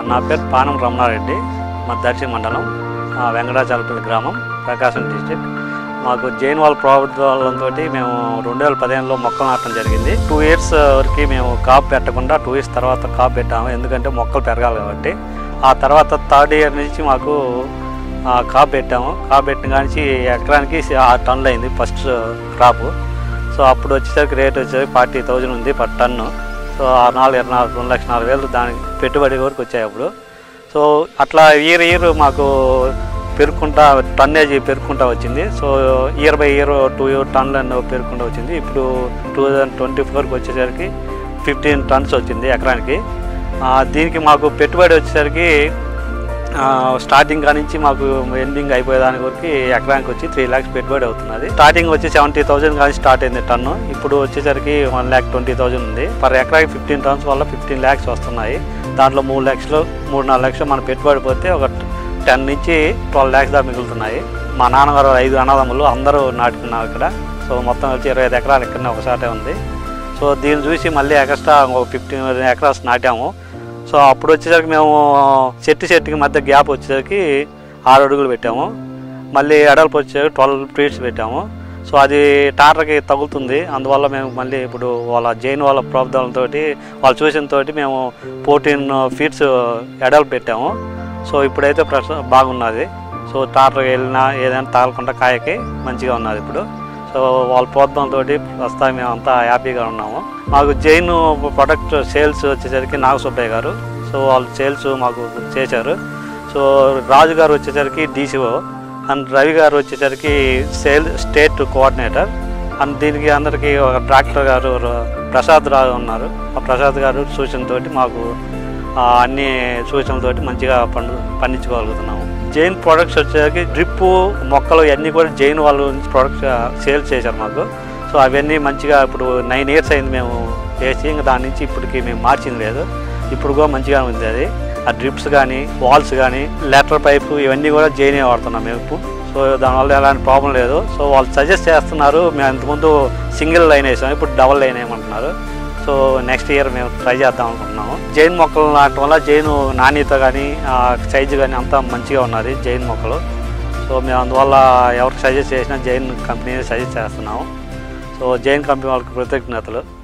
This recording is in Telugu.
నా పేరు పానం రమణారెడ్డి మా దర్శి మండలం ఆ, వెంకటాచలపల్లి గ్రామం ప్రకాశం డిస్టిక్ మాకు జైన్ వాళ్ళ ప్రభుత్వంతో మేము రెండు వేల పదిహేనులో మొక్కలు నాటడం జరిగింది టూ ఇయర్స్ వరకు మేము కాపు పెట్టకుండా టూ ఇయర్స్ తర్వాత కాపు పెట్టాము ఎందుకంటే మొక్కలు పెరగాలి కాబట్టి ఆ తర్వాత థర్డ్ ఇయర్ నుంచి మాకు ఆ, కాపు పెట్టాము కాపు పెట్టిన కానీ ఎకరానికి ఆరు టన్నులు అయింది ఫస్ట్ క్రాపు సో అప్పుడు వచ్చేసరికి రేట్ వచ్చేసరికి ఫార్టీ థౌజండ్ ఉంది పర్ టన్ను సో ఆ నాలుగు ఇరవై నాలుగు రెండు లక్షల నాలుగు వేలు దానికి పెట్టుబడి వరకు వచ్చాయి అప్పుడు సో అట్లా ఇయర్ ఇయర్ మాకు పెరుక్కుంటా టన్నేజ్ పెరుక్కుంటా వచ్చింది so year by year two టన్నులు పెరుక్కుంటా వచ్చింది ఇప్పుడు టూ థౌజండ్ ట్వంటీ ఫోర్కి వచ్చేసరికి ఫిఫ్టీన్ టన్స్ వచ్చింది ఎకరానికి ఆ, దీనికి మాకు పెట్టుబడి వచ్చేసరికి ఆ, స్టార్టింగ్ కా నుంచి మాకు ఎండింగ్ అయిపోయేదాని వరకు ఎకరానికి వచ్చి త్రీ ల్యాక్స్ పెట్టుబడి అవుతున్నది స్టార్టింగ్ వచ్చి సెవెంటీ థౌసండ్ కానీ స్టార్ట్ అయింది టన్ను ఇప్పుడు వచ్చేసరికి వన్ ల్యాక్ ట్వంటీ థౌసండ్ ఉంది పర్ ఎకరాకి ఫిఫ్టీన్ టన్స్ వల్ల ఫిఫ్టీన్ ల్యాక్స్ వస్తున్నాయి దాంట్లో మూడు లక్షలు మూడు నాలుగు లక్షలు మన పెట్టుబడి పోతే ఒక టెన్ నుంచి ట్వెల్వ్ ల్యాక్స్ దాకా మిగులుతున్నాయి మా నాన్నగారు ఐదు అన్నదమ్ములు అందరూ నాటుకున్నారు ఇక్కడ సో మొత్తం వచ్చి ఇరవై ఐదు ఎకరాలు ఇక్కడనే ఒకసాటే ఉంది సో దీన్ని చూసి మళ్ళీ ఎక్స్ట్రా ఒక ఫిఫ్టీన్ ఎకరాస్ నాటాము సో అప్పుడు వచ్చేసరికి మేము చెట్టు చెట్టుకి మధ్య గ్యాప్ వచ్చేసరికి ఆరు అడుగులు పెట్టాము మళ్ళీ ఎడల్పు వచ్చేసరికి ట్వెల్వ్ ఫీట్స్ పెట్టాము సో అది టాటర్కి తగులుతుంది అందువల్ల మేము మళ్ళీ ఇప్పుడు వాళ్ళ జైన్ వాళ్ళ ప్రాబ్లంతో వాళ్ళు చూసిన తోటి మేము ఫోర్టీన్ ఫీట్స్ ఎడల్పు పెట్టాము సో ఇప్పుడైతే ప్రస్తుతం బాగున్నది సో టాటర్కి వెళ్ళినా ఏదైనా తాగకుండా కాయకి మంచిగా ఉన్నది ఇప్పుడు సో వాళ్ళ ప్రోత్సాహంతో ప్రస్తుతం మేము అంతా హ్యాపీగా ఉన్నాము మాకు జైన్ ప్రొడక్ట్ సేల్స్ వచ్చేసరికి నాగసుబ్బయ్య గారు సో వాళ్ళు సేల్స్ మాకు చేశారు సో రాజు గారు వచ్చేసరికి డీసీఓ అండ్ రవి గారు వచ్చేసరికి సేల్ స్టేట్ కోఆర్డినేటర్ అండ్ దీనికి అందరికీ ఒక ట్రాక్టర్ గారు ప్రసాద్ రావు ఉన్నారు ఆ ప్రసాద్ గారు సూచనతోటి మాకు ఆ, అన్ని సూచనలతోటి మంచిగా పండు పండించుకోగలుగుతున్నాము జైన్ ప్రొడక్ట్స్ వచ్చేసరికి డ్రిప్ మొక్కలు ఇవన్నీ కూడా జైన్ వాళ్ళు ప్రొడక్ట్స్ సేల్ చేశారు మాకు సో అవన్నీ మంచిగా ఇప్పుడు నైన్ ఇయర్స్ అయింది మేము చేసి ఇంకా దాని నుంచి ఇప్పటికి మేము మార్చింది లేదు ఇప్పుడు కూడా మంచిగా ఉంది అది ఆ డ్రిప్స్ కానీ వాల్స్ కానీ లెటర్ పైపు ఇవన్నీ కూడా జైనే వాడుతున్నాం మేము ఇప్పుడు సో దానివల్ల ఎలాంటి ప్రాబ్లం లేదు సో వాళ్ళు సజెస్ట్ చేస్తున్నారు మేము ఇంతకుముందు సింగిల్ లైన్ వేసాం ఇప్పుడు డబల్ లైన్ వేయమంటున్నారు సో నెక్స్ట్ ఇయర్ మేము ట్రై చేద్దాం అనుకుంటున్నాము జైన్ మొక్కలు నాటడం వల్ల జైన్ నాణ్యత కానీ సైజు కానీ అంతా మంచిగా ఉన్నది జైన్ మొక్కలు సో మేము అందువల్ల ఎవరికి సజెస్ట్ చేసినా జైన్ కంపెనీ సజెస్ట్ చేస్తున్నాము సో జైన్ కంపెనీ వాళ్ళకి కృతజ్ఞతలు